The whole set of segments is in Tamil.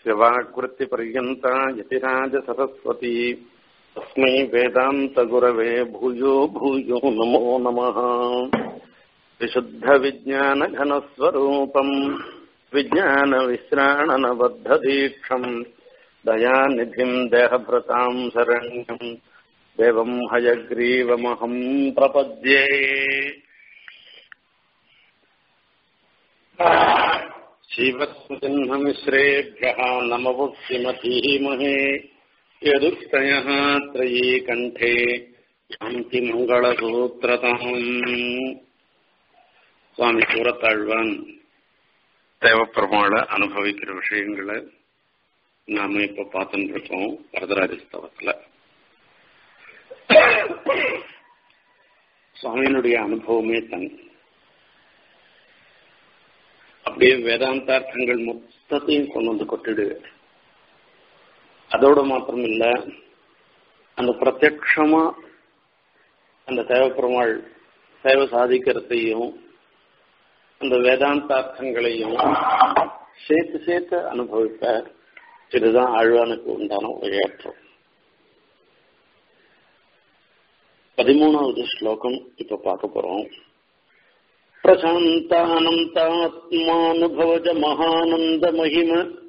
यस्य वाक्वृत्तिपर्यन्ता यतिराजसरस्वती तस्मै वेदान्तगुरवे भूयो भूयो नमो नमः विशुद्धविज्ञानघनस्वरूपम् विज्ञानविश्राणनबद्धदीक्षम् दयानिधिम् देहभृताम् शरण्यम् देवम् हयग्रीवमहम् प्रपद्ये शिवस्मृतिह्नमिश्रेभ्यः नमवुक्तिमतीमहे यदुक्तयः त्रयी कण्ठे சாந்தி மங்களசூத்திரதாம் சுவாமி சூரத்தாழ்வான் தேவப்பெருமாள அனுபவிக்கிற விஷயங்களை நாம இப்ப பார்த்துட்டு இருக்கோம் வரதராஜஸ்தவத்துல சுவாமியினுடைய அனுபவமே தன் அப்படியே வேதாந்தார்த்தங்கள் மொத்தத்தையும் கொண்டு வந்து கொட்டிடு அதோட மாத்திரம் இல்ல அந்த பிரத்யக்ஷமா அந்த தேவப்பெருமாள் சேவை சாதிக்கிறதையும் அந்த வேதாந்தார்த்தங்களையும் சேர்த்து சேர்த்து அனுபவிப்பார் இதுதான் ஆழ்வானுக்கு உண்டான உயர்த்தம் பதிமூணாவது ஸ்லோகம் இப்ப பார்க்க போறோம் பிரசாந்தானந்தாத்மானுபவஜ மகானந்த மகிம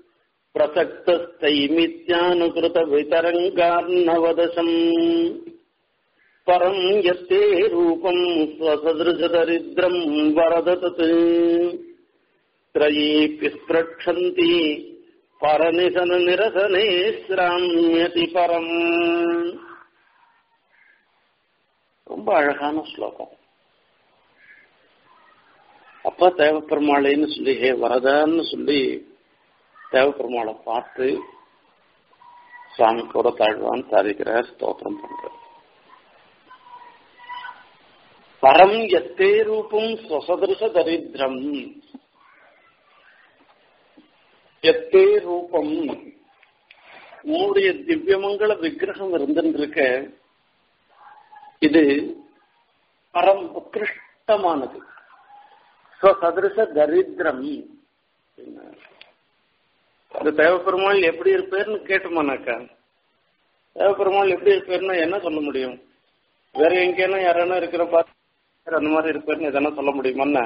பிரசக்தஸ்தைமித்யானுகிருத விதரங்கார்ணவதசம் பரம் யத்தே ரூபம் ஸ்வசதிருஷதரித்ரம் வரத தத் त्रयीपि स्पृक्षन्ति परनिशन निरसने श्राम्यति பரம் ரொம்ப அழகான ஸ்லோகம் அப்ப தேவப்பெருமாளைன்னு சொல்லி ஹே வரதான்னு சொல்லி தேவப்பெருமாளை பார்த்து சுவாமி கூட தாழ்வான் சாதிக்கிறார் ஸ்தோத்திரம் பண்றார் பரம் எத்தே ரூபம் ஸ்வசதிருஷ தரித்திரம் எத்தே ரூபம் உன்னுடைய திவ்யமங்கள விக்கிரகம் இருந்திருக்க இது பரம் உத்கிருஷ்டமானது ஸ்வசதிருஷ தரித்திரம் அது தேவப்பெருமாள் எப்படி இருப்பேர்னு கேட்டோமானாக்கா தேவப்பெருமாள் எப்படி இருப்பேர்னா என்ன சொல்ல முடியும் வேற எங்கேனா யாரானா இருக்கிற பார்த்து அந்த மாதிரி இருப்பேர்னு எதனா சொல்ல முடியுமான்னா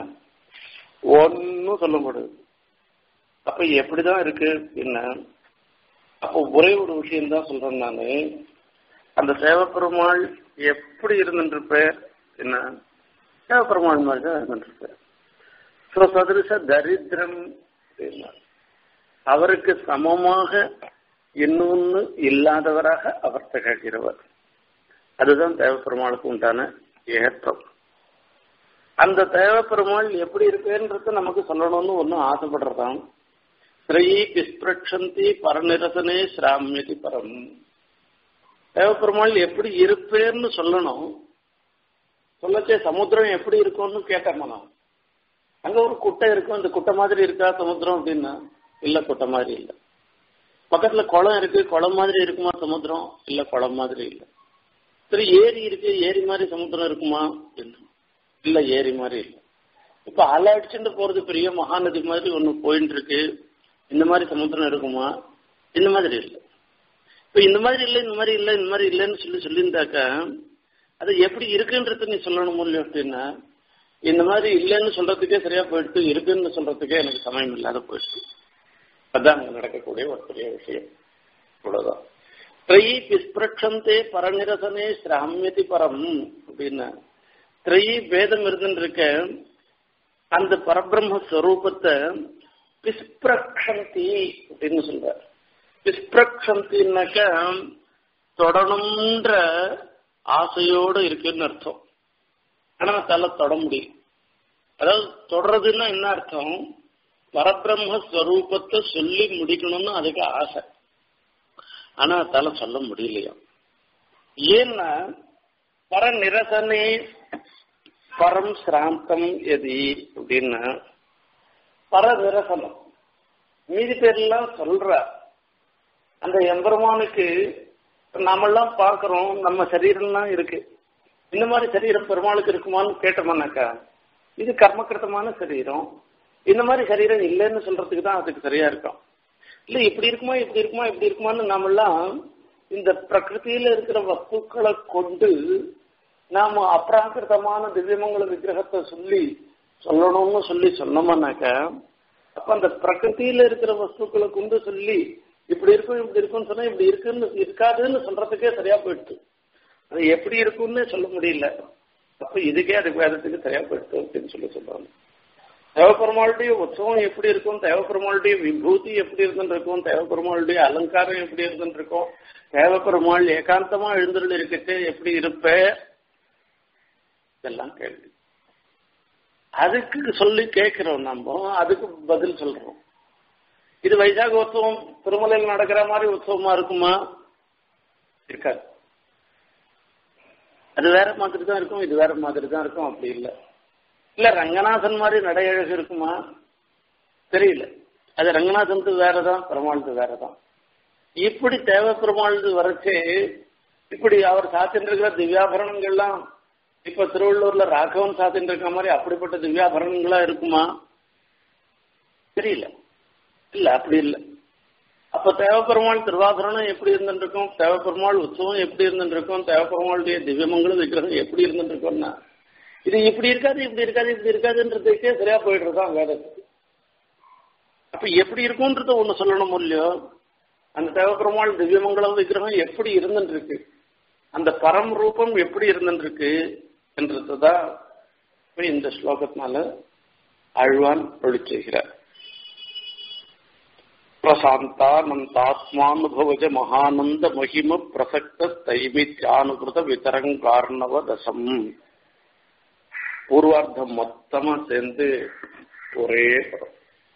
ஒன்னும் சொல்ல முடியாது அப்ப எப்படிதான் இருக்கு என்ன அப்போ ஒரே ஒரு விஷயம் தான் சொல்றேன் நானு அந்த சேவப்பெருமாள் எப்படி இருந்துருப்பேர் என்ன சேவப்பெருமாள் மாதிரி தான் இருந்துருப்பேர் சுவசதிருஷ தரித்திரம் அவருக்கு சமமாக இன்னொன்னு இல்லாதவராக அவர் திகழ்கிறவர் அதுதான் தேவப்பெருமாளுக்கு உண்டான ஏற்றம் அந்த தேவப்பெருமாள் எப்படி இருப்பேன்றது நமக்கு சொல்லணும்னு ஒன்னும் ஆசைப்படுறதாம் ஸ்ரீ பிஸ்பிரக்ஷந்தி பரநிரசனே ஸ்ராமியதி பரம் தேவப்பெருமாள் எப்படி இருப்பேன்னு சொல்லணும் சொல்லச்சே சமுத்திரம் எப்படி இருக்கும்னு கேட்டோம்னா அங்க ஒரு குட்டை இருக்கும் அந்த குட்டை மாதிரி இருக்கா சமுத்திரம் அப்படின்னா இல்ல குட்டை மாதிரி இல்ல பக்கத்துல குளம் இருக்கு குளம் மாதிரி இருக்குமா சமுத்திரம் இல்ல குளம் மாதிரி இல்ல சரி ஏரி இருக்கு ஏரி மாதிரி சமுத்திரம் இருக்குமா இல்ல ஏரி மாதிரி இல்ல இப்ப அலை அடிச்சுட்டு போறது பெரிய மகாநதி மாதிரி ஒண்ணு போயிட்டு இருக்கு இந்த மாதிரி சமுத்திரம் இருக்குமா இந்த மாதிரி இல்ல இப்ப இந்த மாதிரி இல்ல இந்த மாதிரி இல்ல இந்த மாதிரி இல்லைன்னு சொல்லி சொல்லியிருந்தாக்கா அது எப்படி இருக்குன்றது நீ சொல்லணும் இல்லையா அப்படின்னா இந்த மாதிரி இல்லைன்னு சொல்றதுக்கே சரியா போயிடுச்சு இருக்குன்னு சொல்றதுக்கே எனக்கு சமயம் இல்லாத போயிடுச்சு அதான் அங்க நடக்கக்கூடிய ஒரு பெரிய விஷயம் இவ்வளவுதான் திரையி பிஸ்பிரக்ஷந்தே பரநிரசனே சிராமியதி பரம் அப்படின்னா திரையி பேதம் இருந்துருக்க அந்த பரபிரம்மஸ்வரூபத்தை பிஸ்பிரக்ஷந்தி அப்படின்னு சொல்றார் பிஸ்பிரக்ஷந்தின்னாக்க தொடணுன்ற ஆசையோடு இருக்குன்னு அர்த்தம் ஆனா தலை தொட முடியும் அதாவது தொடறதுன்னா என்ன அர்த்தம் பரபிரம்மஸ்வரூபத்தை சொல்லி முடிக்கணும்னு அதுக்கு ஆசை ஆனா அதால சொல்ல முடியலையா ஏன்னா பரநிரசனே பரம் சிராந்தம் எதி அப்படின்னா பரநிரசனம் மீதி பேர்லாம் சொல்ற அந்த எம்பெருமானுக்கு நாமெல்லாம் பார்க்கிறோம் நம்ம சரீரம்லாம் இருக்கு இந்த மாதிரி சரீரம் பெருமாளுக்கு இருக்குமான்னு கேட்டோம்னாக்கா இது கர்மகிருத்தமான சரீரம் இந்த மாதிரி சரீரம் இல்லைன்னு சொல்றதுக்கு தான் அதுக்கு சரியா இருக்கும் இல்ல இப்படி இருக்குமா இப்படி இருக்குமா இப்படி இருக்குமான்னு நாமெல்லாம் இந்த பிரகிருதியில இருக்கிற வஸ்துக்களை கொண்டு நாம அப்ராகிருதமான திவ்யமங்கல விக்கிரகத்தை சொல்லி சொல்லணும்னு சொல்லி சொன்னோம்னாக்க அப்ப அந்த பிரகிருதியில இருக்கிற வஸ்துக்களை கொண்டு சொல்லி இப்படி இருக்கும் இப்படி இருக்கும்னு சொன்னா இப்படி இருக்குன்னு இருக்காதுன்னு சொல்றதுக்கே சரியா போயிடுச்சு அது எப்படி இருக்கும்னு சொல்ல முடியல அப்ப இதுக்கே அது வேதத்துக்கு சரியா போயிடுச்சு அப்படின்னு சொல்லி சொல்றாங்க தேவப்பெருமாளுடைய உற்சவம் எப்படி இருக்கும் தேவப்பெருமாளுடைய விபூதி எப்படி இருந்துருக்கும் தேவப்பெருமாளுடைய அலங்காரம் எப்படி இருந்துருக்கும் தேவப்பெருமாள் ஏகாந்தமா எழுந்துள்ள இருக்கச்சு எப்படி இருப்ப இதெல்லாம் கேள்வி அதுக்கு சொல்லி கேட்கிறோம் நம்ம அதுக்கு பதில் சொல்றோம் இது வைசாக உற்சவம் திருமலையில் நடக்கிற மாதிரி உற்சவமா இருக்குமா இருக்காது அது வேற மாதிரி தான் இருக்கும் இது வேற மாதிரி தான் இருக்கும் அப்படி இல்லை இல்ல ரங்கநாதன் மாதிரி நடையழகு இருக்குமா தெரியல அது ரங்கநாதனுக்கு வேறதான் பெருமாளுக்கு வேறதான் இப்படி தேவ பெருமாளுக்கு வரைச்சு இப்படி அவர் சாத்தின்னு இருக்கிற திவ்யாபரணங்கள்லாம் இப்ப திருவள்ளூர்ல ராகவன் சாத்தின்னு இருக்க மாதிரி அப்படிப்பட்ட திவ்யாபரணங்களா இருக்குமா தெரியல இல்ல அப்படி இல்ல அப்ப தேவப்பெருமாள் திருவாபரணம் எப்படி இருந்துருக்கும் தேவப்பெருமாள் உற்சவம் எப்படி இருந்துருக்கும் தேவப்பெருமாளுடைய திவ்யமங்கள விக்கிரகம் எப்படி இருந்துருக்கும்னா இது இப்படி இருக்காது இப்படி இருக்காது இப்படி இருக்காதுன்றதுக்கே சரியா போயிடுறதுதான் வேதத்துக்கு அப்ப எப்படி இருக்கும்ன்றத ஒண்ணு சொல்லணும் இல்லையோ அந்த தேவப்பெருமாள் திவ்யமங்கலம் விக்கிரகம் எப்படி இருந்துருக்கு அந்த பரம் ரூபம் எப்படி இருந்துருக்கு என்றதுதான் இந்த ஸ்லோகத்தினால ஆழ்வான் ஒளி செய்கிறார் பிரசாந்தானந்தாத்மானுபவஜ மகானந்த மகிம பிரசக்த தைமித்யானுகிருத விதரங்கார்ணவ தசம் பூர்வார்த்தம் மொத்தமா சேர்ந்து ஒரே படம்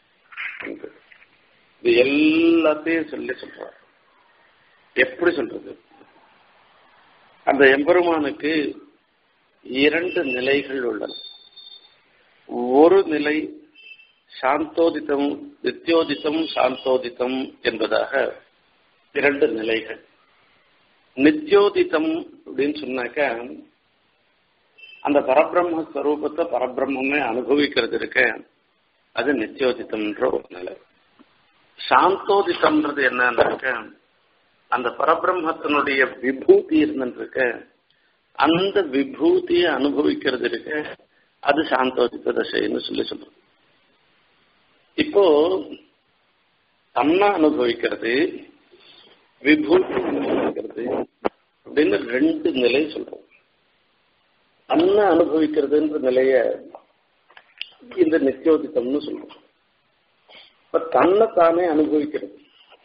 இது எல்லாத்தையும் சொல்லி சொல்றார் எப்படி சொல்றது அந்த எம்பெருமானுக்கு இரண்டு நிலைகள் உள்ளன ஒரு நிலை சாந்தோதித்தம் நித்தியோதித்தம் சாந்தோதித்தம் என்பதாக இரண்டு நிலைகள் நித்தியோதித்தம் அப்படின்னு சொன்னாக்க அந்த பரபிரம்ம ஸ்வரூபத்தை பரபிரம்மே அனுபவிக்கிறது இருக்க அது நித்தியோதித்தம்ன்ற ஒரு நிலை சாந்தோதித்தம்ன்றது என்னன்னாக்க அந்த பரபிரம்மத்தினுடைய விபூதி இருந்துருக்க அந்த விபூதியை அனுபவிக்கிறது இருக்க அது சாந்தோதித்த தசைன்னு சொல்லி சொல்றோம் இப்போ தன்னை அனுபவிக்கிறது விபூதி அனுபவிக்கிறது அப்படின்னு ரெண்டு நிலை சொல்றோம் தன்னை அனுபவிக்கிறதுன்ற நிலைய இந்த நித்தியோதித்தம்னு சொல்றோம் இப்ப தன்னை தானே அனுபவிக்கிறது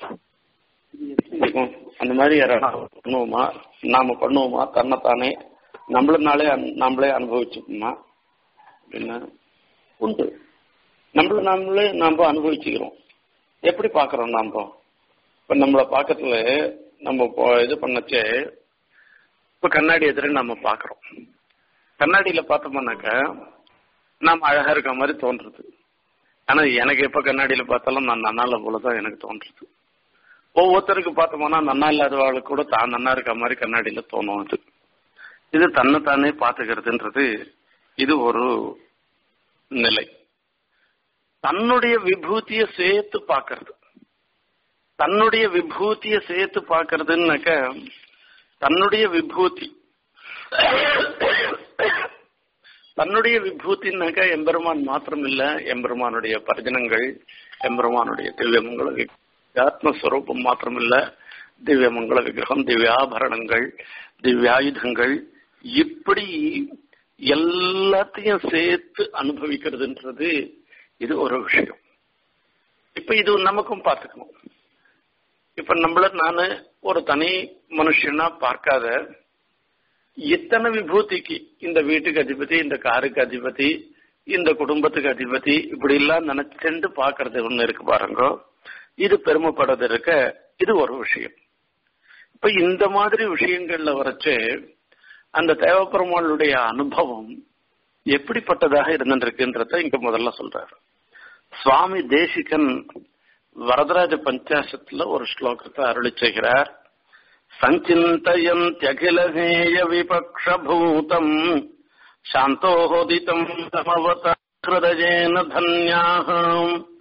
அந்த மாதிரி யாராவது பண்ணுவோமா நாம பண்ணுவோமா தன்னைத்தானே நம்மளனாலே நம்மளே அனுபவிச்சுப்போமா அப்படின்னா உண்டு நம்மள நாமளே நாம அனுபவிச்சுக்கிறோம் எப்படி பாக்குறோம் நாம இப்ப நம்மள பாக்கத்துல நம்ம இது பண்ணச்சே இப்ப கண்ணாடி எதிர நம்ம பாக்குறோம் கண்ணாடியில பார்த்தோம்னாக்க நாம அழகா இருக்க மாதிரி தோன்றுறது ஆனா எனக்கு எப்ப கண்ணாடியில பார்த்தாலும் நான் நன்னால போலதான் எனக்கு தோன்றுறது ஒவ்வொருத்தருக்கு பார்த்தோம்னா நன்னா இல்லாதவர்களுக்கு கூட தான் நன்னா இருக்க மாதிரி கண்ணாடியில தோணும் அது இது தன்னைத்தானே பாத்துக்கிறதுன்றது இது ஒரு நிலை தன்னுடைய விபூதிய சேர்த்து பாக்குறது தன்னுடைய விபூதிய சேர்த்து பாக்குறதுன்னாக்க தன்னுடைய விபூதி தன்னுடைய விபூதினாக்க எம்பெருமான் மாத்திரம் இல்ல எம்பெருமானுடைய பரிஜனங்கள் எம்பெருமானுடைய திவ்யமங்கள ஆத்மஸ்வரூபம் மாத்திரம் இல்ல திவ்யமங்கள விக்கிரகம் திவ்யாபரணங்கள் திவ்யாயுதங்கள் இப்படி எல்லாத்தையும் சேர்த்து அனுபவிக்கிறதுன்றது இது ஒரு விஷயம் இப்ப இது நமக்கும் பார்த்துக்கணும் இப்ப நம்மள நானு ஒரு தனி மனுஷனா பார்க்காத இத்தனை விபூதிக்கு இந்த வீட்டுக்கு அதிபதி இந்த காருக்கு அதிபதி இந்த குடும்பத்துக்கு அதிபதி இப்படி எல்லாம் நினைச்சுட்டு பாக்குறது ஒண்ணு இருக்கு பாருங்க இது பெருமைப்படுறது இருக்க இது ஒரு விஷயம் இப்ப இந்த மாதிரி விஷயங்கள்ல வரைச்சு அந்த தேவப்பெருமாளுடைய அனுபவம் எப்படிப்பட்டதாக இருந்துருக்குன்றத இங்க முதல்ல சொல்றாரு சுவாமி தேசிகன் வரதராஜ பஞ்சாசத்துல ஒரு ஸ்லோகத்தை அருளி செய்கிறார் சஞ்சிந்தயந்தியகிலேய விபக்ஷபூதம் சாந்தோதிதம் தமவத ஹிருதயேன தன்யாः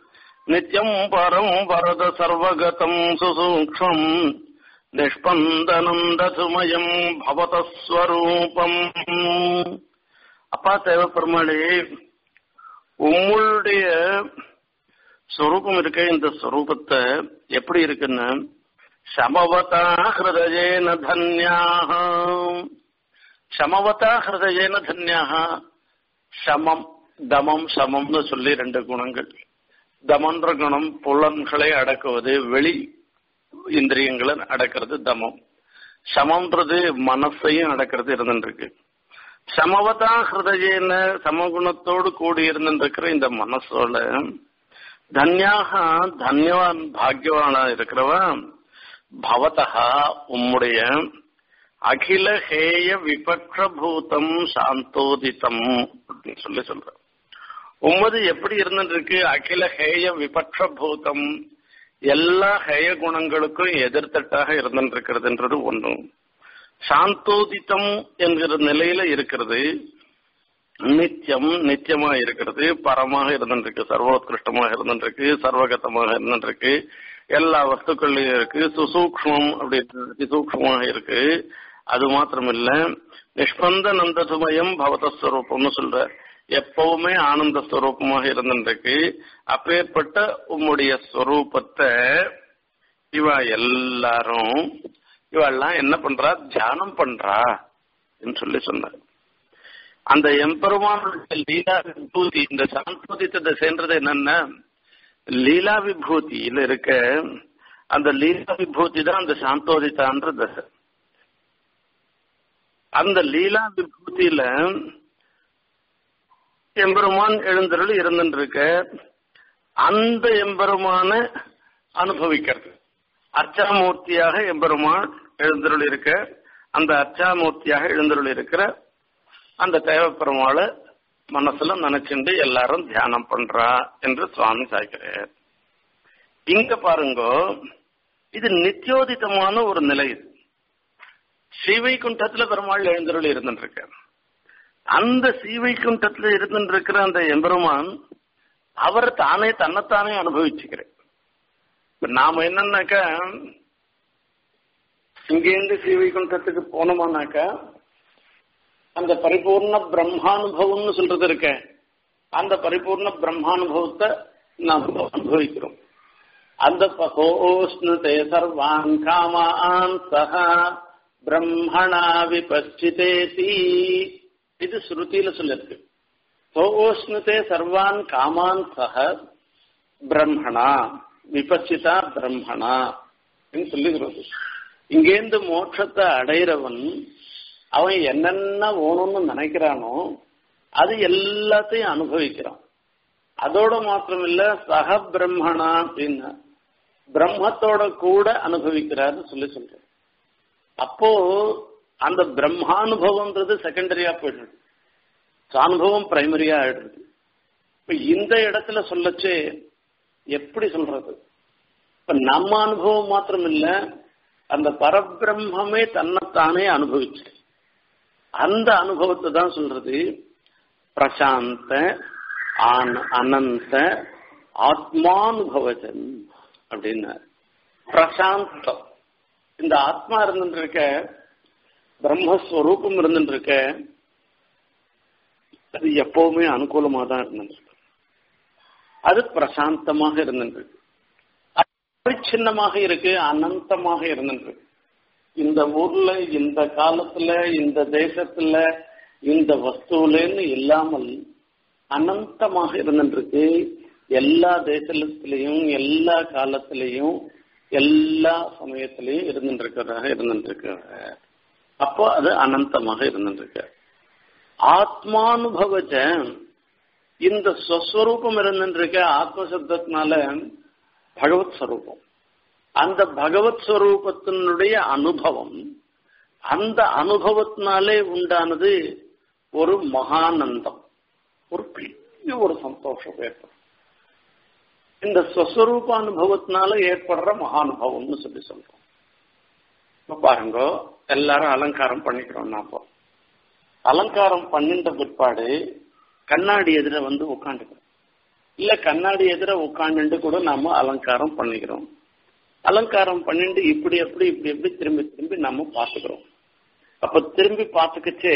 நித்யம் பரம் வரத சர்வகதம் சுசூக்ஷம் நிஷ்பந்தனந்தசுமயம் பவதஸ்வரூபம் அப்பா தேவப்பெருமாளே உங்களுடைய ஸ்வரூபம் இருக்க இந்த ஸ்வரூபத்தை எப்படி இருக்குன்னு சமவதா ஹிருதயேன தன்யாக சமவதா ஹிருதயேன தன்யாக சமம் தமம் சமம்னு சொல்லி ரெண்டு குணங்கள் தமன்ற குணம் புலன்களை அடக்குவது வெளி இந்திரியங்களை அடக்கிறது தமம் சமம்ன்றது மனசையும் அடக்கிறது இருந்துருக்கு சமவதா ஹிருதயேன சமகுணத்தோடு கூடி இருந்துருக்கிற இந்த மனசோட தன்யாக தன்யவான் பாக்யவானா இருக்கிறவன் பவதா உம்முடைய அகில ஹேய விபக்ஷபூதம் சாந்தோதிதம் அப்படின்னு சொல்லி சொல்ற உம்மது எப்படி இருந்துருக்கு அகில ஹேய விபக்ஷபூதம் எல்லா ஹேய குணங்களுக்கும் எதிர்த்தட்டாக இருந்துருக்கிறதுன்றது ஒன்று சாந்தோதித்தம் என்கிற நிலையில இருக்கிறது நித்தியம் நித்தியமா இருக்கிறது பரமாக இருந்துருக்கு சர்வோத்கிருஷ்டமாக இருந்துருக்கு சர்வகதமாக இருந்துருக்கு எல்லா வஸ்துக்கள்லயும் இருக்கு சுசூக்மம் அப்படி சூக்மமாக இருக்கு அது மாத்திரம் இல்ல நிஷ்பந்த நந்தசுமயம் பவதஸ்வரூபம்னு சொல்ற எப்பவுமே ஆனந்த ஸ்வரூபமாக இருந்துருக்கு அப்பேற்பட்ட உம்முடைய ஸ்வரூபத்தை இவ எல்லாரும் இவெல்லாம் என்ன பண்றா தியானம் பண்றா சொல்லி சொன்னார் அந்த எம்பெருமானுடைய லீலா விபூதி இந்த சாந்தோதித்தத்தை சேர்ந்தது என்னன்னா லீலா விபூதியில இருக்க அந்த லீலா விபூதி தான் அந்த சாந்தோதித்தான்ற தசை அந்த லீலா விபூதியில எம்பெருமான் எழுந்தருள் இருந்துருக்க அந்த எம்பெருமான அனுபவிக்கிறது அர்ச்சாமூர்த்தியாக எம்பெருமான் எழுந்தருள் இருக்க அந்த அர்ச்சாமூர்த்தியாக எழுந்தருள் இருக்கிற அந்த தேவப்பெருமாளை மனசுல நினைச்சுண்டு எல்லாரும் தியானம் பண்றா என்று சுவாமி சாய்க்கிறார் இங்க பாருங்க இது நித்தியோதிதமான ஒரு நிலை இது ஸ்ரீவைகுண்டத்துல பெருமாள் எழுந்தருள் இருந்துருக்க அந்த ஸ்ரீவைகுண்டத்துல இருந்துருக்கிற அந்த எம்பெருமான் அவர் தானே தன்னைத்தானே அனுபவிச்சுக்கிறேன் இப்ப நாம என்னன்னாக்கா இங்கேருந்து ஸ்ரீவைகுண்டத்துக்கு போனோமானாக்கா அந்த பரிபூர்ண பிரம்மானுபவம்னு சொல்றது இருக்க அந்த பரிபூர்ண பிரம்மானுபவத்தை நாம் அனுபவிக்கிறோம் அந்த பகோஷ்ணுதே சர்வான் காமான் சஹ பிரம்மணா விபச்சிதேதி இது ஸ்ருதியில சொல்லிருக்கு சோஷ்ணுதே சர்வான் காமான் சஹ பிரம்மணா விபச்சிதா பிரம்மணா சொல்லுகிறது இங்கேருந்து மோட்சத்தை அடையிறவன் அவன் என்னென்ன வேணும்னு நினைக்கிறானோ அது எல்லாத்தையும் அனுபவிக்கிறான் அதோட மாத்திரம் இல்ல சக பிரம்மணா அப்படின்னு பிரம்மத்தோட கூட அனுபவிக்கிறார்னு சொல்லி சொல்றேன் அப்போ அந்த பிரம்மானுபவம்ன்றது செகண்டரியா போயிடுது அனுபவம் பிரைமரியா ஆயிடுது இப்ப இந்த இடத்துல சொல்லச்சு எப்படி சொல்றது இப்ப நம்ம அனுபவம் மாத்திரம் இல்ல அந்த பரபிரம்மே தன்னைத்தானே அனுபவிச்சு அந்த அனுபவத்தை தான் சொல்றது பிரசாந்த அனந்த ஆத்மானுபவஜன் அப்படின்னு பிரசாந்தம் இந்த ஆத்மா இருந்துருக்க பிரம்மஸ்வரூபம் இருந்துருக்க அது எப்பவுமே அனுகூலமா தான் இருந்துருக்கு அது பிரசாந்தமாக இருந்துருக்கு பரிச்சின்னமாக இருக்கு அனந்தமாக இருந்துருக்கு இந்த ஊர்ல இந்த காலத்துல இந்த தேசத்துல இந்த வஸ்துலன்னு இல்லாமல் அனந்தமாக இருந்துருக்கு எல்லா தேசத்திலையும் எல்லா காலத்திலையும் எல்லா சமயத்திலையும் இருந்துருக்கிறதாக இருந்துருக்காங்க அப்போ அது அனந்தமாக இருந்துருக்கு ஆத்மானுபவச்ச இந்த ஸ்வஸ்வரூபம் இருந்துருக்க ஆத்மசப்தத்தினால பகவத் ஸ்வரூபம் அந்த பகவத் ஸ்வரூபத்தினுடைய அனுபவம் அந்த அனுபவத்தினாலே உண்டானது ஒரு மகானந்தம் ஒரு பெரிய ஒரு சந்தோஷம் ஏற்படும் இந்த ஸ்வஸ்வரூப அனுபவத்தினால ஏற்படுற மகானுபவம்னு சொல்லி சொல்றோம் இப்ப பாருங்க எல்லாரும் அலங்காரம் பண்ணிக்கிறோம் நாம அலங்காரம் பண்ணிட்ட பிற்பாடு கண்ணாடி எதிர வந்து உட்காந்துக்கிறோம் இல்ல கண்ணாடி எதிர உட்காந்துட்டு கூட நாம அலங்காரம் பண்ணிக்கிறோம் அலங்காரம் பண்ணிட்டு இப்படி எப்படி இப்படி எப்படி திரும்பி திரும்பி நாம பாத்துக்கிறோம் அப்ப திரும்பி பார்த்துக்கிச்சு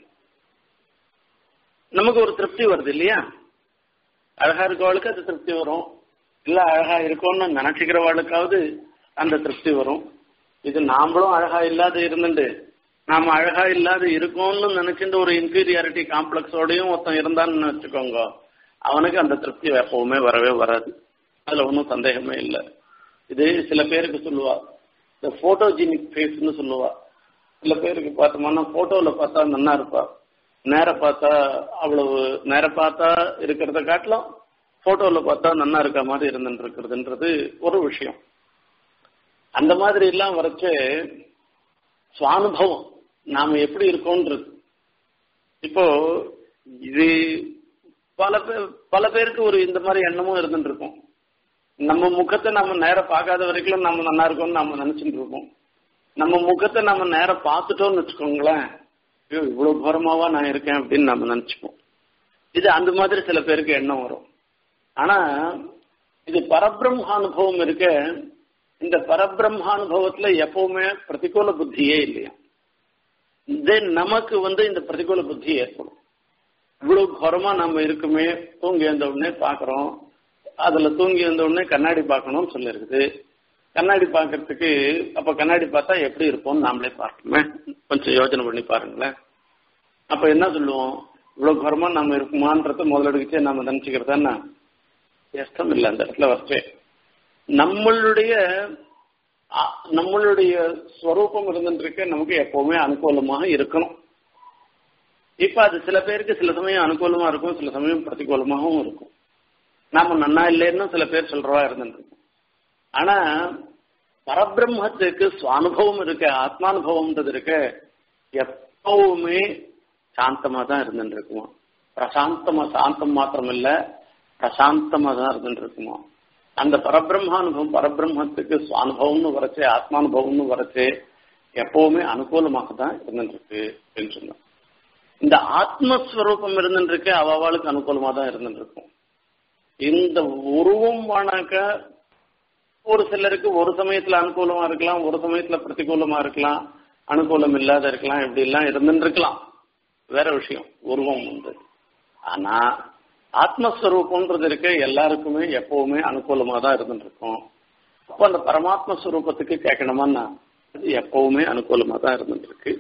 நமக்கு ஒரு திருப்தி வருது இல்லையா அழகா இருக்கவளுக்கு அது திருப்தி வரும் இல்ல அழகா இருக்கும்னு நினைச்சுக்கிறவாளுக்காவது அந்த திருப்தி வரும் இது நாமளும் அழகா இல்லாத இருந்துட்டு நாம அழகா இல்லாத இருக்கோம்னு நினைச்சிட்டு ஒரு இன்ஃபீரியாரிட்டி காம்ப்ளெக்ஸோடயும் ஒருத்தன் இருந்தான்னு வச்சுக்கோங்க அவனுக்கு அந்த திருப்தி எப்பவுமே வரவே வராது அதுல ஒன்றும் சந்தேகமே இல்லை இது சில பேருக்கு சொல்லுவா இந்த போட்டோஜெனிக் ஃபேஸ்னு சொல்லுவா சில பேருக்கு பார்த்தோம்னா போட்டோல பார்த்தா நன்னா இருப்பா நேர பார்த்தா அவ்வளவு நேர பார்த்தா இருக்கிறத காட்டிலும் போட்டோல பார்த்தா நன்னா இருக்க மாதிரி இருந்துட்டு இருக்கிறதுன்றது ஒரு விஷயம் அந்த மாதிரி எல்லாம் வரைச்சு சுவானுபவம் நாம எப்படி இருக்கோன்றது இப்போ இது பல பேர் பல பேருக்கு ஒரு இந்த மாதிரி எண்ணமும் இருந்துட்டு இருக்கும் நம்ம முகத்தை நம்ம நேரம் பார்க்காத வரைக்கும் நம்ம நல்லா இருக்கோம்னு நம்ம நினைச்சிட்டு இருக்கோம் நம்ம முகத்தை நம்ம நேரம் பார்த்துட்டோம்னு வச்சுக்கோங்களேன் ஐயோ இவ்வளவு கோரமாவா நான் இருக்கேன் அப்படின்னு நம்ம நினைச்சுப்போம் இது அந்த மாதிரி சில பேருக்கு எண்ணம் வரும் ஆனா இது பரபிரம்மானுபவம் இருக்க இந்த பரபிரம்மானுபவத்துல எப்பவுமே பிரதிகூல புத்தியே இல்லையா இதே நமக்கு வந்து இந்த பிரதிகூல புத்தி ஏற்படும் இவ்வளவு கோரமா நம்ம இருக்குமே தூங்கி எழுந்த உடனே பாக்குறோம் அதுல தூங்கி எழுந்த உடனே கண்ணாடி பார்க்கணும்னு சொல்லிருக்குது கண்ணாடி பார்க்கறதுக்கு அப்ப கண்ணாடி பார்த்தா எப்படி இருப்போம்னு நாமளே பார்க்கணுமே கொஞ்சம் யோசனை பண்ணி பாருங்களேன் அப்ப என்ன சொல்லுவோம் இவ்வளவு கரமா நம்ம இருக்குமான்றத முதலெடுக்கச்சே நம்ம நினைச்சுக்கிறதா இஷ்டம் இல்லை அந்த இடத்துல வச்சே நம்மளுடைய நம்மளுடைய ஸ்வரூபம் இருந்துருக்கு நமக்கு எப்பவுமே அனுகூலமாக இருக்கணும் இப்ப அது சில பேருக்கு சில சமயம் அனுகூலமா இருக்கும் சில சமயம் பிரதிகூலமாகவும் இருக்கும் நாம நன்னா இல்லைன்னு சில பேர் சொல்றவா இருந்துருக்கும் ஆனா பரபிரம்மத்துக்கு சுவானுபவம் இருக்கு ஆத்மானுபவம்ன்றது இருக்கு எப்பவுமே சாந்தமா தான் இருந்துட்டு இருக்குமா பிரசாந்தமா சாந்தம் மாத்திரம் இல்ல பிரசாந்தமா தான் இருந்துட்டு இருக்குமா அந்த பரபிரம்மானுபவம் பரபிரம்மத்துக்கு சுவானுபவம்னு வரைச்சு ஆத்மானுபவம்னு வரைச்சு எப்பவுமே அனுகூலமாக தான் இருந்துட்டு இருக்கு அப்படின்னு சொன்னோம் இந்த ஆத்மஸ்வரூபம் இருந்துட்டு இருக்கு அவளுக்கு அனுகூலமா தான் இருந்துட்டு இருக்கும் இந்த உருவம் ஆனாக்க ஒரு சிலருக்கு ஒரு சமயத்துல அனுகூலமா இருக்கலாம் ஒரு சமயத்துல பிரதிகூலமா இருக்கலாம் அனுகூலம் இல்லாத இருக்கலாம் இப்படி எல்லாம் இருந்துட்டு இருக்கலாம் வேற விஷயம் உருவம் உண்டு ஆனா ஆத்மஸ்வரூபம்ன்றது இருக்க எல்லாருக்குமே எப்பவுமே அனுகூலமா தான் இருந்துட்டு இருக்கும் அப்போ அந்த பரமாத்ம ஸ்வரூபத்துக்கு கேட்கணுமான்னா அது எப்பவுமே அனுகூலமா தான் இருந்துட்டு இருக்கு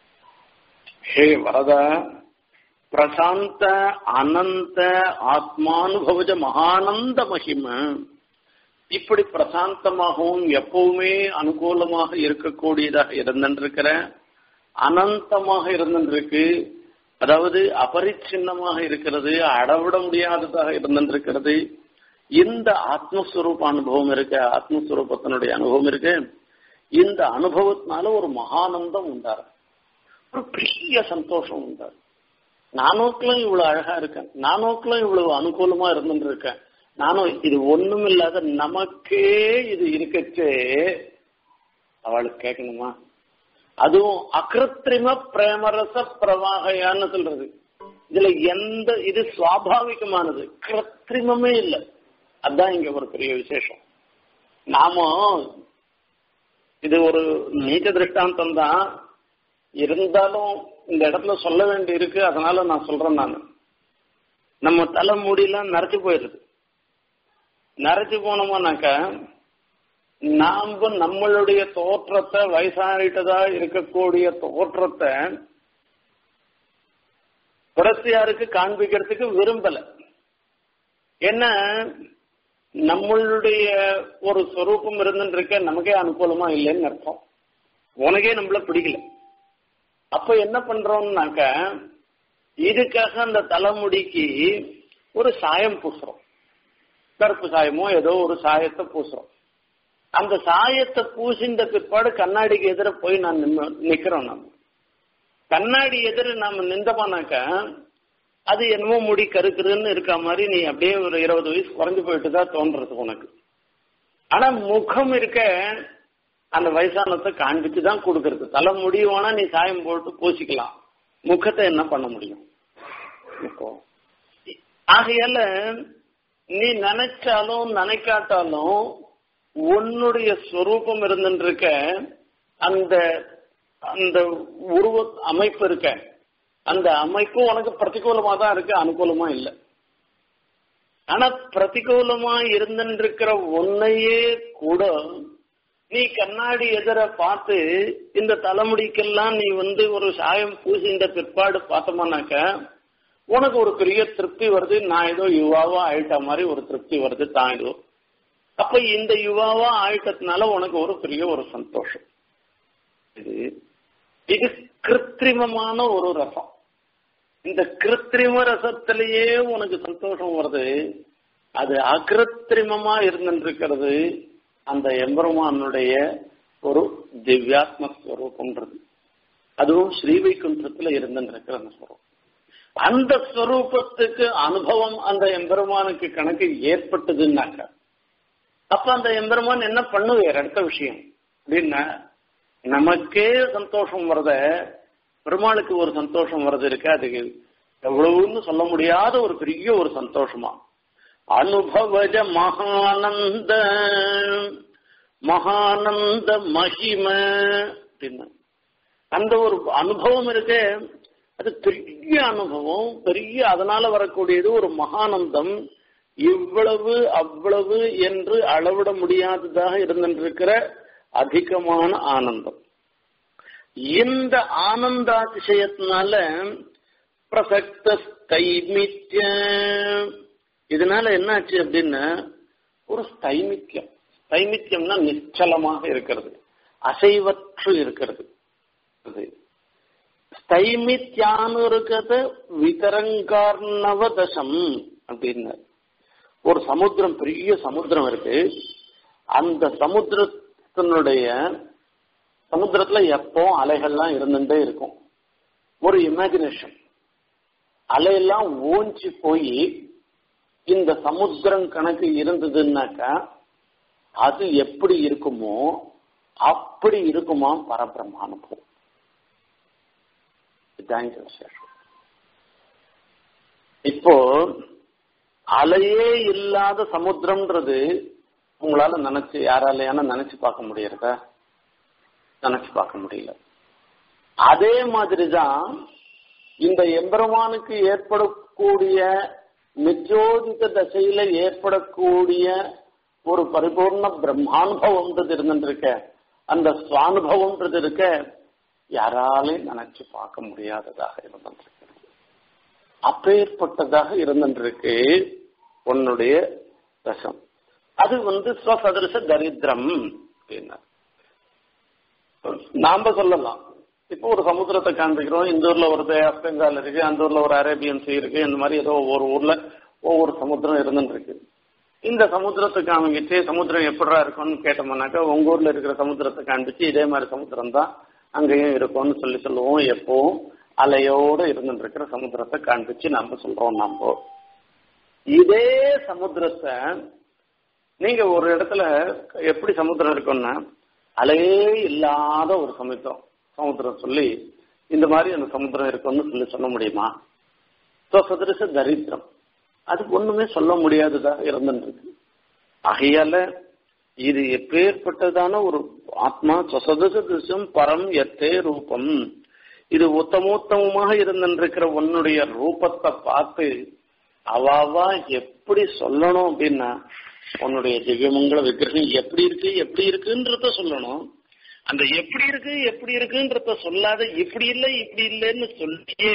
ஹே வரதா பிரசாந்த அனந்த ஆத்மானுபவஜ மகானந்த மகிமை இப்படி பிரசாந்தமாகவும் எப்பவுமே அனுகூலமாக இருக்கக்கூடியதாக இருந்திருக்கிற அனந்தமாக இருந்திருக்கு அதாவது அபரிச்சின்னமாக இருக்கிறது அடவிட முடியாததாக இருந்திருக்கிறது இந்த ஆத்மஸ்வரூப அனுபவம் இருக்க ஆத்மஸ்வரூபத்தினுடைய அனுபவம் இருக்கு இந்த அனுபவத்தினால ஒரு மகானந்தம் உண்டாரு ஒரு பெரிய சந்தோஷம் உண்டாரு நானோக்கெல்லாம் இவ்வளவு அழகா இருக்கேன் நானோக்கெல்லாம் இவ்வளவு அனுகூலமா இருந்துட்டு இருக்கேன் நானும் இது ஒண்ணும் இல்லாத நமக்கே இது இருக்கச்சே அவளுக்கு கேட்கணுமா அதுவும் அகிருத்திரிம பிரேமரச பிரவாகையான்னு சொல்றது இதுல எந்த இது சுவாபாவிகமானது கிருத்திரிமமே இல்லை அதுதான் இங்க ஒரு பெரிய விசேஷம் நாம இது ஒரு நீச்ச திருஷ்டாந்தம் தான் இருந்தாலும் இந்த இடத்துல சொல்ல வேண்டி இருக்கு அதனால நான் சொல்றேன் நான் நம்ம தலை முடியெல்லாம் நரைச்சு போயிருது நரைச்சு போனோமானாக்க நாம நம்மளுடைய தோற்றத்தை வயசாகிட்டதா இருக்கக்கூடிய தோற்றத்தை புரட்சியாருக்கு காண்பிக்கிறதுக்கு விரும்பல என்ன நம்மளுடைய ஒரு சொரூபம் இருந்துருக்க நமக்கே அனுகூலமா இல்லைன்னு அர்த்தம் உனக்கே நம்மள பிடிக்கல அப்ப என்ன பண்றோம்னாக்க இதுக்காக அந்த தலைமுடிக்கு ஒரு சாயம் பூசுறோம் கருப்பு சாயமோ ஏதோ ஒரு சாயத்தை பூசுறோம் அந்த சாயத்தை பூசிந்த பிற்பாடு கண்ணாடிக்கு எதிர போய் நான் நிக்கிறோம் நம்ம கண்ணாடி எதிர நாம நின்றோம்னாக்க அது என்னமோ முடி கருக்குதுன்னு இருக்க மாதிரி நீ அப்படியே ஒரு இருபது வயசு குறைஞ்சு போயிட்டு தான் தோன்றது உனக்கு ஆனா முகம் இருக்க அந்த வயசானத்தை காண்பிச்சு தான் கொடுக்கறது தலை முடியும்னா நீ சாயம் போட்டு பூசிக்கலாம் முகத்தை என்ன பண்ண முடியும் ஆகையால நீ நினைச்சாலும் நினைக்காட்டாலும் உன்னுடைய ஸ்வரூபம் இருந்துருக்க அந்த அந்த உருவ அமைப்பு இருக்க அந்த அமைப்பும் உனக்கு பிரதிகூலமா தான் இருக்கு அனுகூலமா இல்லை ஆனா பிரதிகூலமா இருந்துருக்கிற உன்னையே கூட நீ கண்ணாடி எதிர பார்த்து இந்த தலைமுடிக்கெல்லாம் நீ வந்து ஒரு சாயம் பூசின்ற பிற்பாடு பார்த்தோம்னாக்க உனக்கு ஒரு பெரிய திருப்தி வருது நான் ஏதோ யுவாவா ஆயிட்ட மாதிரி ஒரு திருப்தி வருது தான் ஏதோ அப்ப இந்த யுவாவா ஆயிட்டதுனால உனக்கு ஒரு பெரிய ஒரு சந்தோஷம் இது இது கிருத்திரிமமான ஒரு ரசம் இந்த கிருத்திரிம ரசத்திலேயே உனக்கு சந்தோஷம் வருது அது அகிருத்திரிமமா இருந்துருக்கிறது அந்த எம்பெருமானுடைய ஒரு திவ்யாத்ம ஸ்வரூபம்ன்றது அதுவும் ஸ்ரீவைகுண்டத்துல இருந்துருக்கிற அந்த ஸ்வரூபம் அந்த ஸ்வரூபத்துக்கு அனுபவம் அந்த எம்பெருமானுக்கு கணக்கு ஏற்பட்டதுன்னாக்க அப்ப அந்த எம்பெருமான் என்ன பண்ணுவார் அடுத்த விஷயம் அப்படின்னா நமக்கே சந்தோஷம் வரத பெருமாளுக்கு ஒரு சந்தோஷம் வர்றது இருக்கு அது எவ்வளவுன்னு சொல்ல முடியாத ஒரு பெரிய ஒரு சந்தோஷமா அனுபவஜ மகானந்த மகானந்த மகிம அப்படின்னு அந்த ஒரு அனுபவம் இருக்கு அது பெரிய அனுபவம் பெரிய அதனால வரக்கூடியது ஒரு மகானந்தம் இவ்வளவு அவ்வளவு என்று அளவிட முடியாததாக இருந்திருக்கிற அதிகமான ஆனந்தம் இந்த ஆனந்தாதிசயத்தினால பிரசக்த ஸ்தைமித்ய இதனால என்னாச்சு அப்படின்னா ஒரு ஸ்தைமித்யம் ஸ்தைமித்யம்னா நிச்சலமாக இருக்கிறது அசைவற்று இருக்கிறது ஸ்தைமித்யான்னு இருக்கிறது விதரங்கார்ணவ தசம் அப்படின்னு ஒரு சமுத்திரம் பெரிய சமுத்திரம் இருக்கு அந்த சமுத்திரத்தினுடைய சமுத்திரத்துல எப்போ அலைகள்லாம் இருந்துட்டே இருக்கும் ஒரு இமேஜினேஷன் அலையெல்லாம் ஓஞ்சி போய் இந்த சமுத்திரம் கணக்கு இருந்ததுன்னாக்கா அது எப்படி இருக்குமோ அப்படி இருக்குமா பரபிரம்மானுபவம் இப்போ அலையே இல்லாத சமுத்திரம்ன்றது உங்களால நினைச்சு யாராலையான நினைச்சு பார்க்க முடியறதா நினைச்சு பார்க்க முடியல அதே மாதிரிதான் இந்த எம்பெருமானுக்கு ஏற்படக்கூடிய நிச்சோதித தசையில ஏற்படக்கூடிய ஒரு பரிபூர்ண பிரம்மானுபவம்ன்றது இருந்துருக்க அந்த சுவானுபவம்ன்றது இருக்க யாராலையும் நினைச்சு பார்க்க முடியாததாக இருந்திருக்கு அப்பேற்பட்டதாக இருந்திருக்கு உன்னுடைய ரசம் அது வந்து ஸ்வசதரிச தரித்திரம் அப்படின்னா நாம சொல்லலாம் இப்போ ஒரு சமுத்திரத்தை காண்பிக்கிறோம் இந்த ஊர்ல ஒரு பே ஆஃப் பெங்கால் இருக்கு அந்த ஊர்ல ஒரு அரேபியன் சீ இருக்கு இந்த மாதிரி ஏதோ ஒவ்வொரு ஊர்ல ஒவ்வொரு சமுத்திரம் இருந்துட்டு இருக்கு இந்த சமுத்திரத்தை காமிக்கிச்சு சமுத்திரம் எப்படா இருக்கும்னு கேட்டோம்னாக்கா உங்க ஊர்ல இருக்கிற சமுத்திரத்தை காண்பிச்சு இதே மாதிரி சமுத்திரம் தான் அங்கேயும் இருக்கும்னு சொல்லி சொல்லுவோம் எப்பவும் அலையோடு இருந்துட்டு இருக்கிற சமுத்திரத்தை காண்பிச்சு நம்ம சொல்றோம் நம்ம இதே சமுத்திரத்தை நீங்க ஒரு இடத்துல எப்படி சமுத்திரம் இருக்கும்னா அலையே இல்லாத ஒரு சமுத்திரம் சமுத்திரம் சொல்லி இந்த மாதிரி அந்த சமுத்திரம் இருக்கும்னு சொல்லி சொல்ல முடியுமா சதரிச தரித்திரம் அது ஒண்ணுமே சொல்ல முடியாததா இருந்துருக்கு ஆகையால இது எப்பேற்பட்டதான ஒரு ஆத்மா சொசதச திருஷம் பரம் எத்தே ரூபம் இது உத்தமோத்தமமாக இருந்திருக்கிற உன்னுடைய ரூபத்தை பார்த்து அவாவா எப்படி சொல்லணும் அப்படின்னா உன்னுடைய திவ்யமங்கள விக்கிரகம் எப்படி இருக்கு எப்படி இருக்குன்றத சொல்லணும் அந்த எப்படி இருக்கு எப்படி இருக்குன்றத சொல்லாத இப்படி இல்லை இப்படி இல்லைன்னு சொல்லியே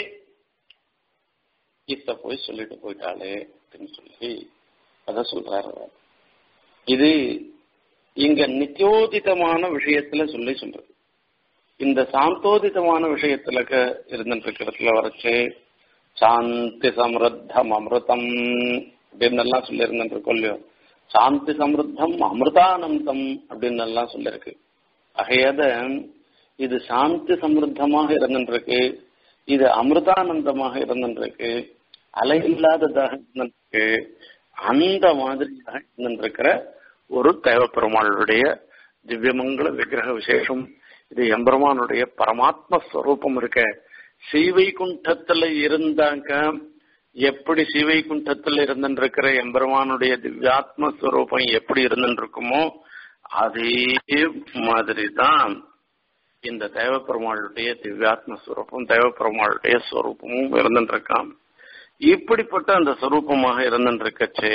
இத்த போய் சொல்லிட்டு போயிட்டாளே அப்படின்னு சொல்லி அத சொல்றாரு இது இங்க நித்தியோதிதமான விஷயத்துல சொல்லி சொல்றது இந்த சாந்தோதிதமான விஷயத்துல இருந்துட்டு வரைச்சு சாந்தி சமிருத்தம் அமிர்தம் அப்படின்னு எல்லாம் சொல்லி இருந்துருக்கோம் இல்லையோ சாந்தி சமிருத்தம் அமிர்தானந்தம் அப்படின்னு எல்லாம் சொல்லிருக்கு ஆகையாத இது சாந்தி சமிருத்தமாக இருந்துருக்கு இது அமிர்தானந்தமாக இருந்துருக்கு அலை இல்லாததாக இருந்துருக்கு அந்த மாதிரியாக இருந்துருக்கிற ஒரு தேவப்பெருமாளுடைய திவ்யமங்கள விக்கிரக விசேஷம் இது எம்பெருமானுடைய பரமாத்ம ஸ்வரூபம் இருக்க ஸ்ரீவைகுண்டத்துல இருந்தாங்க எப்படி சிவைகுண்டத்தில் இருந்திருக்கிற எம்பெருமானுடைய திவ்யாத்ம ஸ்வரூபம் எப்படி இருந்துருக்குமோ அதே மாதிரிதான் இந்த தேவப்பெருமாளுடைய திவ்யாத்ம ஸ்வரூபம் தேவப்பெருமாளுடைய ஸ்வரூபமும் இருந்துருக்கான் இப்படிப்பட்ட அந்த ஸ்வரூபமாக இருந்துருக்கச்சே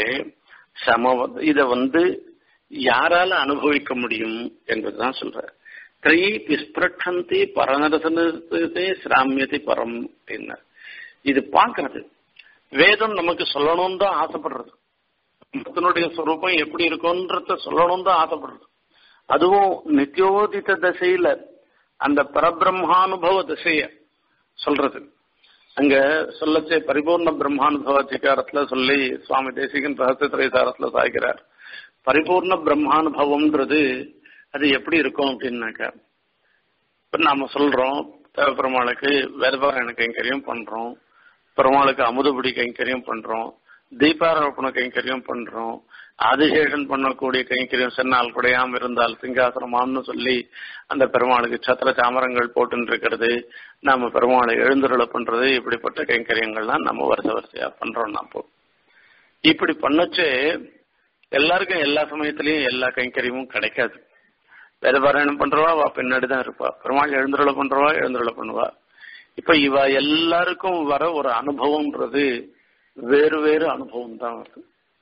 சம இத வந்து யாரால அனுபவிக்க முடியும் என்பதுதான் சொல்ற தை விஸ்பிரட்சந்தி பரநரசனத்தை சிராமியதி பரம் அப்படின்னு இது பாக்குறது வேதம் நமக்கு சொல்லணும்னு தான் ஆசைப்படுறது பக்தனுடைய ஸ்வரூபம் எப்படி இருக்கும்ன்றத சொல்லணும் தான் ஆசைப்படுறது அதுவும் நித்தியோதித தசையில அந்த பரபிரம்மானுபவ திசைய சொல்றது அங்க சொல்லச்சே பரிபூர்ண பிரம்மானுபவ அதிகாரத்துல சொல்லி சுவாமி தேசிகன் ரகசியத்திரைசாரத்துல சாய்க்கிறார் பரிபூர்ண பிரம்மானுபவம்ன்றது அது எப்படி இருக்கும் அப்படின்னாக்கா இப்ப நாம சொல்றோம் பெருமாளுக்கு வேதபாராயண கைங்கரியம் பண்றோம் பெருமாளுக்கு அமுதபடி கைங்கரியம் பண்றோம் தீபாரோபண கைங்கரியம் பண்றோம் ஆதிசேஷன் பண்ணக்கூடிய கைங்கரியம் சென்னால் குடையாம இருந்தால் சிங்காசனமாம்னு சொல்லி அந்த பெருமாளுக்கு சத்திர சாமரங்கள் போட்டு இருக்கிறது நாம பெருமாளை எழுந்துருள பண்றது இப்படிப்பட்ட கைங்கரியங்கள்லாம் நம்ம வருஷ வரிசையா பண்றோம் நாம இப்படி பண்ணச்சு எல்லாருக்கும் எல்லா சமயத்திலயும் எல்லா கைங்கரியமும் கிடைக்காது வேத பாராயணம் பண்றவா வா பின்னாடி தான் இருப்பா பெருமாள் எழுந்துருள பண்றவா எழுந்துருள பண்ணுவா இப்ப இவ எல்லாருக்கும் வர ஒரு அனுபவம்ன்றது வேறு வேறு அனுபவம் தான் வருது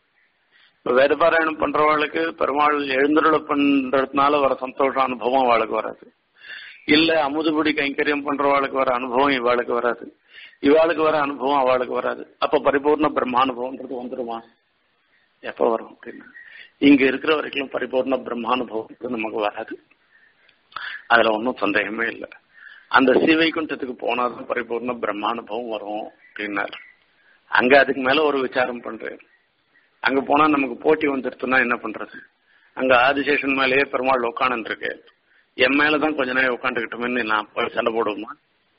இப்ப வேத பாராயணம் பண்றவாளுக்கு பெருமாள் எழுந்துருள பண்றதுனால வர சந்தோஷ அனுபவம் அவளுக்கு வராது இல்ல அமுதுபடி கைங்கரியம் பண்றவாளுக்கு வர அனுபவம் இவாளுக்கு வராது இவாளுக்கு வர அனுபவம் அவளுக்கு வராது அப்ப பரிபூர்ண பிரம்மானுபவம்ன்றது வந்துருமா எப்ப வரும் அப்படின்னு இங்க இருக்கிற வரைக்கும் பரிபூர்ண பிரம்மானுபவம் நமக்கு வராது அதுல ஒன்றும் சந்தேகமே இல்லை அந்த சிவைகுண்டத்துக்கு போனாதான் பரிபூர்ண பிரம்மானுபவம் வரும் அப்படின்னாரு அங்க அதுக்கு மேல ஒரு விசாரம் பண்றேன் அங்க போனா நமக்கு போட்டி வந்துருச்சுன்னா என்ன பண்றது அங்க ஆதிசேஷன் மேலேயே பெருமாள் உட்காந்து இருக்கு என் மேலதான் கொஞ்ச நேரம் உட்காந்துக்கிட்டோம்னு நான் போய் சண்டை போடுவோமா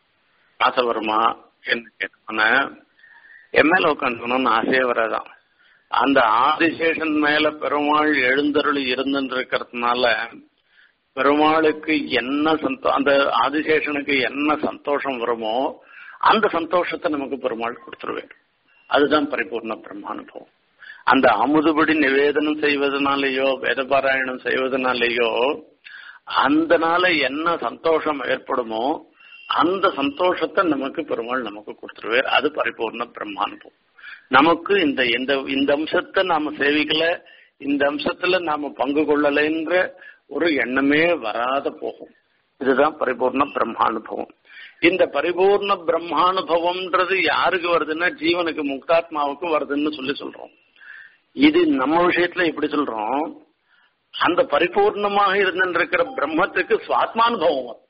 ஆசை வருமா என்ன கேட்டோன்னா என் மேல உட்காந்துக்கணும்னு ஆசையே வராதான் அந்த ஆதிசேஷன் மேல பெருமாள் எழுந்தருள் இருந்துட்டு இருக்கிறதுனால பெருமாளுக்கு என்ன சந்தோ அந்த ஆதிசேஷனுக்கு என்ன சந்தோஷம் வருமோ அந்த சந்தோஷத்தை நமக்கு பெருமாள் கொடுத்துருவேன் அதுதான் பரிபூர்ண பிரம்மானுபவம் அந்த அமுதுபடி நிவேதனம் செய்வதனாலேயோ வேதபாராயணம் செய்வதனாலேயோ அந்த நாள என்ன சந்தோஷம் ஏற்படுமோ அந்த சந்தோஷத்தை நமக்கு பெருமாள் நமக்கு கொடுத்துருவார் அது பரிபூர்ண பிரம்மானுபவம் நமக்கு இந்த இந்த இந்த அம்சத்தை நாம சேவிக்கல இந்த அம்சத்துல நாம பங்கு கொள்ளலைன்ற ஒரு எண்ணமே வராத போகும் இதுதான் பரிபூர்ண பிரம்மானுபவம் இந்த பரிபூர்ண பிரம்மானுபவம்ன்றது யாருக்கு வருதுன்னா ஜீவனுக்கு முக்தாத்மாவுக்கு வருதுன்னு சொல்லி சொல்றோம் இது நம்ம விஷயத்துல எப்படி சொல்றோம் அந்த பரிபூர்ணமாக இருந்திருக்கிற பிரம்மத்துக்கு சுவாத்மானுபவம் வரும்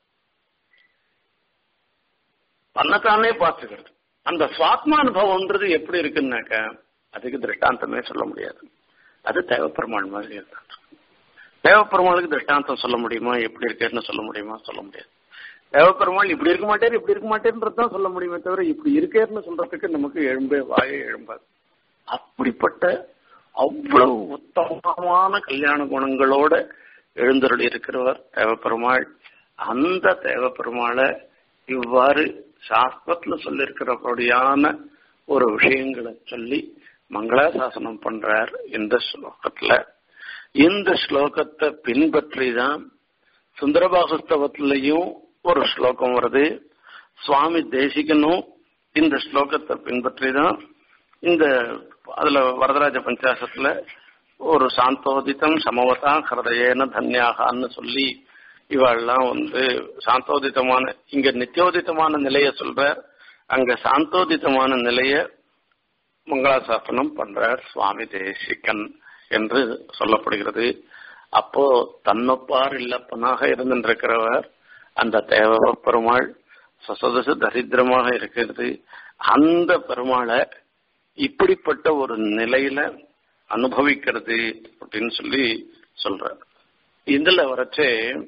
தன்னைத்தானே பார்த்துக்கிறது அந்த சுவாத்மானுபவம்ன்றது எப்படி இருக்குன்னாக்க அதுக்கு திருஷ்டாந்தமே சொல்ல முடியாது அது தேவப்பெருமாள் மாதிரி இருந்தான் தேவப்பெருமாளுக்கு திருஷ்டாந்தம் சொல்ல முடியுமா எப்படி இருக்கேன்னு சொல்ல முடியுமா சொல்ல முடியாது தேவப்பெருமாள் இப்படி இருக்க மாட்டேர் இப்படி இருக்க மாட்டேன்றது தான் சொல்ல முடியுமே தவிர இப்படி இருக்கேன்னு சொல்றதுக்கு நமக்கு எழும்பே வாயே எழும்பாது அப்படிப்பட்ட அவ்வளவு உத்தமமான கல்யாண குணங்களோட எழுந்தருள் இருக்கிறவர் தேவப்பெருமாள் அந்த தேவப்பெருமாளை இவ்வாறு சாஸ்திரத்துல சொல்லியிருக்கிறபடியான ஒரு விஷயங்களை சொல்லி மங்களாசாசனம் பண்றார் இந்த ஸ்லோகத்துல இந்த ஸ்லோகத்தை பின்பற்றி தான் சுந்தரபாகஸ்தவத்திலையும் ஒரு ஸ்லோகம் வருது சுவாமி தேசிகனும் இந்த ஸ்லோகத்தை பின்பற்றி தான் இந்த அதுல வரதராஜ பஞ்சாசத்துல ஒரு சாந்தோதித்தம் சமவதா ஹிருதயேன தன்யாகான்னு சொல்லி இவாள்லாம் வந்து சாந்தோதித்தமான இங்க நித்தியோதித்தமான நிலைய சொல்ற அங்க சாந்தோதித்தமான நிலைய மங்களாசாசனம் பண்றார் சுவாமி தேசிகன் என்று சொல்லப்படுகிறது அப்போ தன்னொப்பார் இல்லப்பனாக இருந்திருக்கிறவர் அந்த தேவ பெருமாள் சசதச தரித்திரமாக இருக்கிறது அந்த பெருமாளை இப்படிப்பட்ட ஒரு நிலையில அனுபவிக்கிறது அப்படின்னு சொல்லி சொல்றார் இதுல வரச்சே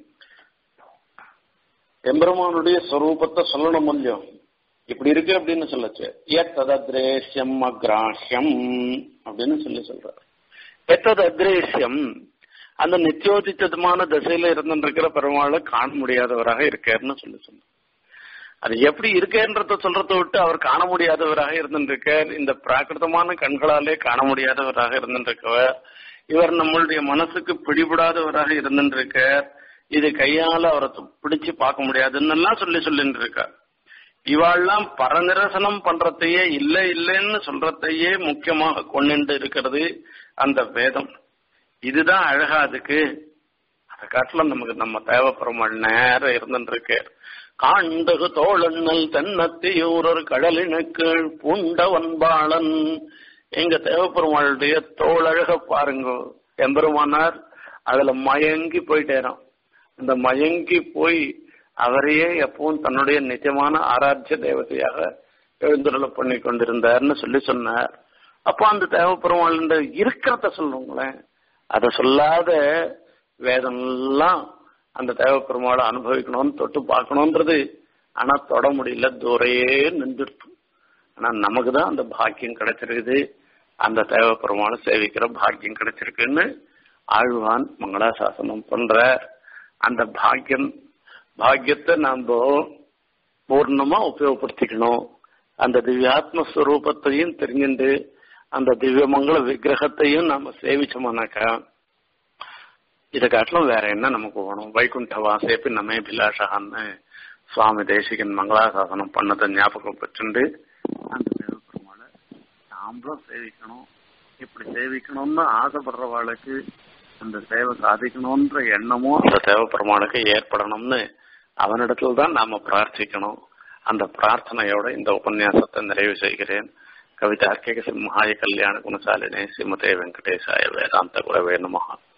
எம்பெருமானுடைய ஸ்வரூபத்தை சொல்லணும் இல்லையோ இப்படி இருக்கு அப்படின்னு சொல்லச்சு எத்தது அத்ரேஷ்யம் அக்ராஹ்யம் அப்படின்னு சொல்லி சொல்றார் எத்தது அத்ரேஷ்யம் அந்த நித்தியோதித்தமான தசையில இருந்துருக்கிற பெருமாளை காண முடியாதவராக இருக்காருன்னு சொல்லி சொல்ற அது எப்படி இருக்கேன்றத சொல்றத விட்டு அவர் காண முடியாதவராக இருந்திருக்கார் இந்த பிராகிருதமான கண்களாலே காண முடியாதவராக இருந்திருக்கவர் இவர் நம்மளுடைய மனசுக்கு பிடிபடாதவராக இருந்திருக்கார் இது கையால அவரை பிடிச்சு பார்க்க முடியாதுன்னு எல்லாம் சொல்லி சொல்லிட்டு இருக்கார் இவாள்லாம் பரநிரசனம் பண்றதையே இல்ல இல்லைன்னு சொல்றதையே முக்கியமாக கொண்டு இருக்கிறது அந்த வேதம் இதுதான் அழகா அதுக்கு அதை காட்டிலும் நமக்கு நம்ம தேவைப்படுற நேரம் இருந்துருக்கு காண்டகு தோழன்னல் தென்னத்தியூரர் கடலினுக்கு பூண்டவன்பாளன் எங்க தேவப்பெருமாளுடைய தோழழக பாருங்க எம்பெருமானார் அதுல மயங்கி போயிட்டேறான் அந்த மயங்கி போய் அவரையே எப்பவும் தன்னுடைய நிஜமான ஆராய்ச்சி தேவதையாக எழுந்துருள பண்ணி கொண்டிருந்தார்னு சொல்லி சொன்னார் அப்போ அந்த தேவப்பெருமாள் இருக்கிறத சொல்லுங்களேன் அதை சொல்லாத வேதம் எல்லாம் அந்த தேவப்பெருமாளை அனுபவிக்கணும்னு தொட்டு பார்க்கணுன்றது ஆனா தொட முடியல தூரையே நின்றுட்டு ஆனா நமக்கு தான் அந்த பாக்கியம் கிடைச்சிருக்குது அந்த தேவப்பெருமாளை சேவிக்கிற பாக்கியம் கிடைச்சிருக்குன்னு ஆழ்வான் மங்களாசாசனம் பண்ற அந்த பாக்கியம் பாக்கியத்தை நாம பூர்ணமா உபயோகப்படுத்திக்கணும் அந்த திவ்யாத்மஸ்வரூபத்தையும் தெரிஞ்சுட்டு அந்த திவ்யமங்கள விக்கிரகத்தையும் நாம சேவிச்சோம்னாக்கா இதை காட்டிலும் வேற என்ன நமக்கு வேணும் வைகுண்ட வாசேப்பி நம்மே பிலாஷகான்னு சுவாமி தேசிகன் மங்களாசாசனம் பண்ணதை ஞாபகம் பெற்றுண்டு அந்த தேவப்பெருமாளை நாமளும் சேவிக்கணும் இப்படி சேவிக்கணும்னு ஆசைப்படுறவாளுக்கு அந்த சேவை சாதிக்கணும்ன்ற எண்ணமும் அந்த தேவப்பெருமாளுக்கு ஏற்படணும்னு அவனிடத்துல தான் நாம பிரார்த்திக்கணும் அந்த பிரார்த்தனையோட இந்த உபன்யாசத்தை நிறைவு செய்கிறேன் கவிதார்க்கிக சிம்ஹாய கல்யாண குணசாலினே ஸ்ரீமதே வெங்கடேசாய வேதாந்த குரவே நமகா